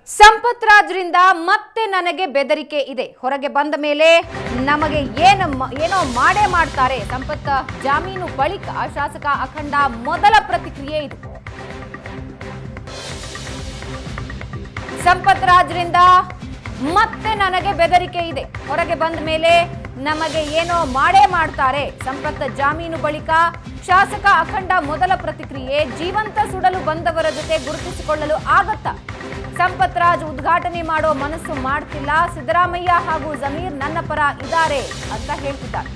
ಸಂಪತ್ ರಾಜ್ರಿಂದ ಮತ್ತೆ ನನಗೆ ಬೆದರಿಕೆ ಇದೆ ಹೊರಗೆ ಬಂದ ಮೇಲೆ ನಮಗೆ ಏನು ಮ- ಏನೋ ಮಾಡೇ ಮಾಡ್ತಾರೆ ಸಂಪತ್ ಜಾಮೀನು ಬಳಿಕ ಶಾಸಕ ಅಖಂಡ ಮೊದಲ ಪ್ರತಿಕ್ರಿಯೆ ಇದು ಸಂಪತ್ ರಾಜ್ರಿಂದ ಮತ್ತೆ ನನಗೆ ಬೆದರಿಕೆ ಇದೆ ಹೊರಗೆ ಬಂದ ಮೇಲೆ ನಮಗೆ ಏನೋ ಮಾಡೇ ಮಾಡ್ತಾರೆ ಸಂಪತ್ ಜಾಮೀನು ಬಳಿಕ ಶಾಸಕ ಅಖಂಡ ಮೊದಲ ಪ್ರತಿಕ್ರಿಯೆ ಜೀವಂತ ಸುಡಲು ಬಂದವರ ಜೊತೆ ಗುರುತಿಸಿಕೊಳ್ಳಲು ಆಗತ್ತಾ ಸಂಪತ್ ರಾಜ್ ಉದ್ಘಾಟನೆ ಮಾಡೋ ಮನಸ್ಸು ಮಾಡ್ತಿಲ್ಲ ಸಿದ್ದರಾಮಯ್ಯ ಹಾಗೂ ಜಮೀರ್ ನನ್ನ ಪರ ಇದ್ದಾರೆ ಅಂತ ಹೇಳ್ತಿದ್ದಾರೆ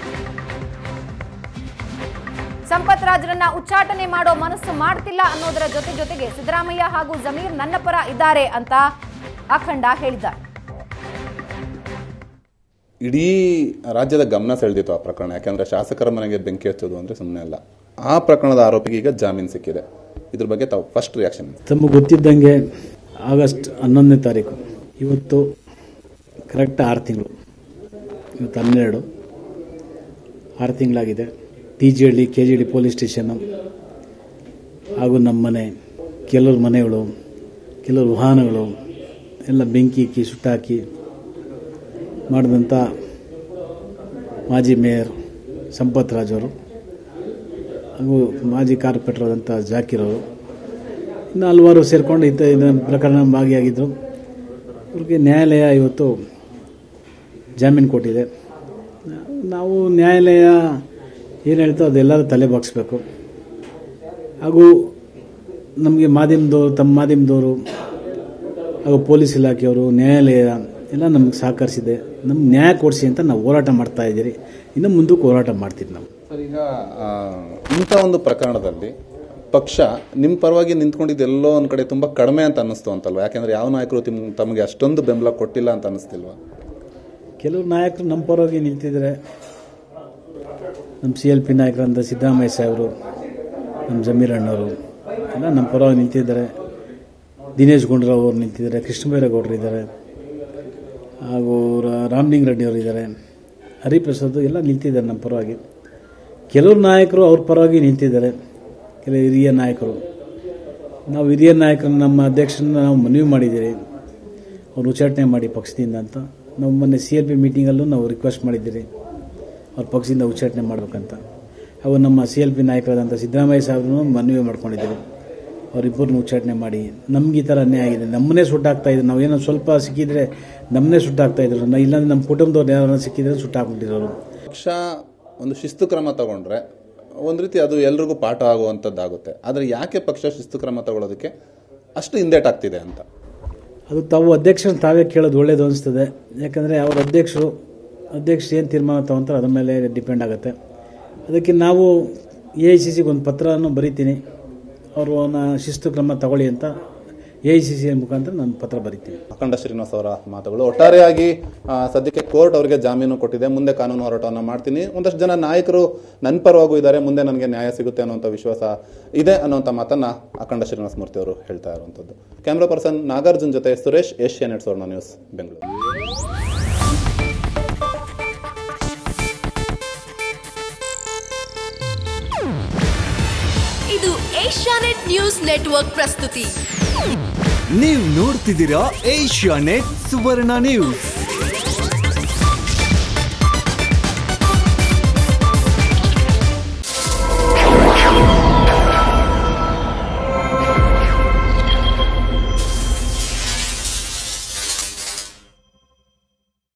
ಸಂಪತ್ ರಾಜ್ರನ್ನ ಉಚ್ಚಾಟನೆ ಮಾಡೋ ಮನಸ್ಸು ಮಾಡ್ತಿಲ್ಲ ಅನ್ನೋದರ ಜೊತೆ ಜೊತೆಗೆ ಸಿದ್ದರಾಮಯ್ಯ ಹಾಗೂ ಜಮೀರ್ ನನ್ನ ಪರ ಇದ್ದಾರೆ ಅಂತ ಅಖಂಡ ಹೇಳಿದ್ದಾರೆ ಇಡೀ ರಾಜ್ಯದ ಗಮನ ಸೆಳೆದಿತ್ತು ಆ ಪ್ರಕರಣ ಯಾಕೆಂದ್ರೆ ಶಾಸಕರ ಮನೆಗೆ ಬೆಂಕಿ ಹಚ್ಚೋದು ಅಂದ್ರೆ ಸುಮ್ಮನೆ ಅಲ್ಲ ಆ ಪ್ರಕರಣದ ಆರೋಪಿಗೆ ಈಗ ಜಾಮೀನು ಸಿಕ್ಕಿದೆ ಇದ್ರ ಬಗ್ಗೆ ತಾವು ಫಸ್ಟ್ ರಿಯಾಕ್ಷನ್ ತಮಗೆ ಗೊತ್ತಿದ್ದಂಗೆ ಆಗಸ್ಟ್ ಹನ್ನೊಂದನೇ ತಾರೀಕು ಇವತ್ತು ಕರೆಕ್ಟ್ ಆರು ತಿಂಗಳು ಇವತ್ತು ಹನ್ನೆರಡು ಆರು ತಿಂಗಳಾಗಿದೆ T G Halli K G Halli police station ಹಾಗೂ ನಮ್ಮ ಮನೆ ಕೆಲವ್ರ ಮನೆಗಳು ಕೆಲವ್ರ ವಾಹನಗಳು ಎಲ್ಲ ಬೆಂಕಿ ಇಕ್ಕಿ ಸುಟ್ಟಾಕಿ ಮಾಡಿದಂಥ ಮಾಜಿ ಮೇಯರ್ ಸಂಪತ್ ರಾಜ್ ಅವರು ಹಾಗೂ ಮಾಜಿ ಕಾರ್ಪೊರೇಟರ್ ಆದಂಥ ಜಾಕೀರ್ ಅವರು ಇನ್ನು ಹಲವಾರು ಸೇರಿಕೊಂಡು ಇದ್ದ ಇದನ್ನ ಪ್ರಕರಣ ಭಾಗಿಯಾಗಿದ್ದರು ಅವ್ರಿಗೆ ನ್ಯಾಯಾಲಯ ಇವತ್ತು ಜಾಮೀನು ಕೊಟ್ಟಿದೆ ನಾವು ನ್ಯಾಯಾಲಯ ಏನು ಹೇಳ್ತೋ ಅದೆಲ್ಲರೂ ತಲೆ ಬಾಗಿಸ್ಬೇಕು ಹಾಗೂ ನಮಗೆ ಮಾಧ್ಯಮದವರು ತಮ್ಮ ಮಾಧ್ಯಮದವರು ಹಾಗೂ ಪೊಲೀಸ್ ಇಲಾಖೆಯವರು ನ್ಯಾಯಾಲಯ ಎಲ್ಲ ನಮಗೆ ಸಹಕರಿಸಿದೆ ನಮ್ಗೆ ನ್ಯಾಯ ಕೊಡಿಸಿ ಅಂತ ನಾವು ಹೋರಾಟ ಮಾಡ್ತಾ ಇದ್ದೀರಿ ಇನ್ನು ಮುಂದಕ್ಕೆ ಹೋರಾಟ ಮಾಡ್ತೀವಿ ನಾವು ಸರ್ ಈಗ ಆ, ಇಂಥ ಒಂದು ಪ್ರಕರಣದಲ್ಲಿ ಪಕ್ಷ ನಿಮ್ಮ ಪರವಾಗಿ ನಿಂತ್ಕೊಂಡಿದ್ದು ಎಲ್ಲೋ ಒಂದು ಕಡೆ ತುಂಬಾ ಕಡಿಮೆ ಅಂತ ಅನ್ನಿಸ್ತು ಅಂತಲ್ವಾ ಯಾಕೆಂದ್ರೆ ಯಾವ ನಾಯಕರು ತಿಮ್ ತಮಗೆ ಅಷ್ಟೊಂದು ಬೆಂಬಲ ಕೊಟ್ಟಿಲ್ಲ ಅಂತ ಅನ್ನಿಸ್ತಿಲ್ವಾ ಕೆಲವು ನಾಯಕರು ನಮ್ಮ ಪರವಾಗಿ ನಿಂತಿದ್ದಾರೆ ನಮ್ಮ ಸಿ ಎಲ್ ಪಿ ನಾಯಕರಂತ ಸಿದ್ದರಾಮಯ್ಯ ಸಾಹೇಬರು ನಮ್ಮ ಜಮೀರ್ ಅಣ್ಣವರು ಎಲ್ಲ ನಮ್ಮ ಪರವಾಗಿ ನಿಂತಿದ್ದಾರೆ ದಿನೇಶ್ ಗುಂಡೂರಾವ್ ಅವರು ನಿಂತಿದ್ದಾರೆ ಕೃಷ್ಣಬೈರೇಗೌಡರು ಇದ್ದಾರೆ ಹಾಗೂ ರ- ರಾಮಲಿಂಗ ರೆಡ್ಡಿ ಅವರು ಇದ್ದಾರೆ ಹರಿಪ್ರಸಾದ್ ಎಲ್ಲ ನಿಂತಿದ್ದಾರೆ ನಮ್ಮ ಪರವಾಗಿ ಕೆಲವರು ನಾಯಕರು ಅವ್ರ ಪರವಾಗಿ ನಿಂತಿದ್ದಾರೆ ಕೆಲವು ಹಿರಿಯ ನಾಯಕರು ನಾವು ಹಿರಿಯ ನಾಯಕರನ್ನ ನಮ್ಮ ಅಧ್ಯಕ್ಷರನ್ನ ನಾವು ಮನವಿ ಮಾಡಿದ್ದೀರಿ ಅವ್ರು ಉಚ್ಚಾಟನೆ ಮಾಡಿ ಪಕ್ಷದಿಂದ ಅಂತ ನಾವು ಮೊನ್ನೆ ಸಿ ಎಲ್ ಪಿ ಮೀಟಿಂಗಲ್ಲೂ ನಾವು ರಿಕ್ವೆಸ್ಟ್ ಮಾಡಿದ್ದೀರಿ ಅವ್ರ ಪಕ್ಷದಿಂದ ಉಚ್ಚಾಟನೆ ಮಾಡ್ಬೇಕಂತ ಹಾಗೂ ನಮ್ಮ ಸಿ ಎಲ್ ಪಿ ನಾಯಕರಾದಂಥ ಸಿದ್ದರಾಮಯ್ಯ ಸಾಹೇಬ್ರನ್ನು ಮನವಿ ಮಾಡ್ಕೊಂಡಿದ್ದೀವಿ ಅವರಿಬ್ಬರನ್ನ ಉಚ್ಚಾಟನೆ ಮಾಡಿ ನಮ್ಗೆ ಈ ಥರ ಅನ್ಯಾಯ ಆಗಿದೆ ನಮ್ಮನ್ನೇ ಸುಟ್ಟಾಗ್ತಾ ಇದ್ರು ನಾವು ಏನೋ ಸ್ವಲ್ಪ ಸಿಕ್ಕಿದ್ರೆ ನಮ್ಮನ್ನೇ ಸುಟ್ಟಾಗ್ತಾ ಇದ್ರು ನ- ಇಲ್ಲಾಂದ್ರೆ ನಮ್ಮ ಕುಟುಂಬದವ್ರು ಯಾರನ್ನ ಸಿಕ್ಕಿದ್ರೆ ಸುಟ್ಟಾಕ್ಬಿಟ್ಟಿರೋರು ಪಕ್ಷ ಒಂದು ಶಿಸ್ತು ಕ್ರಮ ತಗೊಂಡ್ರೆ ಒಂದು ರೀತಿ ಅದು ಎಲ್ರಿಗೂ ಪಾಠ ಆಗುವಂಥದ್ದಾಗುತ್ತೆ ಆದರೆ ಯಾಕೆ ಪಕ್ಷ ಶಿಸ್ತು ಕ್ರಮ ತಗೊಳ್ಳೋದಕ್ಕೆ ಅಷ್ಟು ಹಿಂದೇಟಾಗ್ತಿದೆ ಅಂತ ಅದು ತಾವು ಅಧ್ಯಕ್ಷರನ್ನ ತಾವೇ ಕೇಳೋದು ಒಳ್ಳೇದು ಅನಿಸ್ತದೆ ಯಾಕಂದರೆ ಅವ್ರ ಅಧ್ಯಕ್ಷರು ಅಧ್ಯಕ್ಷರು ಏನು ತೀರ್ಮಾನ ತಗೊಂತಾರೆ ಅದ್ರ ಮೇಲೆ ಡಿಪೆಂಡ್ ಆಗುತ್ತೆ ಅದಕ್ಕೆ ನಾವು ಎ ಐ ಸಿ ಸಿಗೆ ಒಂದು ಪತ್ರವನ್ನು ಬರಿತೀನಿ ಅವರು ಅವನ್ನ ಶಿಸ್ತು ಕ್ರಮ ತಗೊಳ್ಳಿ ಅಂತ ಎ ಐ ಸಿ ಸಿ ಮುಖಾಂತರ ನಾನು ಪತ್ರ ಬರಿತೀನಿ ಅಖಂಡ ಶ್ರೀನಿವಾಸ್ ಅವರ ಮಾತುಗಳು ಒಟ್ಟಾರೆಯಾಗಿ ಆ, ಸದ್ಯಕ್ಕೆ ಕೋರ್ಟ್ ಅವರಿಗೆ ಜಾಮೀನು ಕೊಟ್ಟಿದೆ ಮುಂದೆ ಕಾನೂನು ಹೋರಾಟವನ್ನು ಮಾಡ್ತೀನಿ ಒಂದಷ್ಟು ಜನ ನಾಯಕರು ನನ್ನ ಪರವಾಗೂ ಇದ್ದಾರೆ ಮುಂದೆ ನನಗೆ ನ್ಯಾಯ ಸಿಗುತ್ತೆ ಅನ್ನುವಂಥ ವಿಶ್ವಾಸ ಇದೆ ಅನ್ನುವಂಥ ಮಾತನ್ನ ಅಖಂಡ ಶ್ರೀನಿವಾಸ ಮೂರ್ತಿ ಅವರು ಹೇಳ್ತಾ ಇರುವಂಥದ್ದು ಕ್ಯಾಮ್ರಾ ಪರ್ಸನ್ ನಾಗಾರ್ಜುನ್ ಜೊತೆ Suresh Asianet Swarna news Bengaluru ಇದು ಏಷ್ಯಾನೆಟ್ ನ್ಯೂಸ್ ನೆಟ್ವರ್ಕ್ ಪ್ರಸ್ತುತಿ ನೀವು ನೋಡ್ತಿದ್ದೀರಾ ಏಷ್ಯಾ ನೆಟ್ ಸುವರ್ಣ ನ್ಯೂಸ್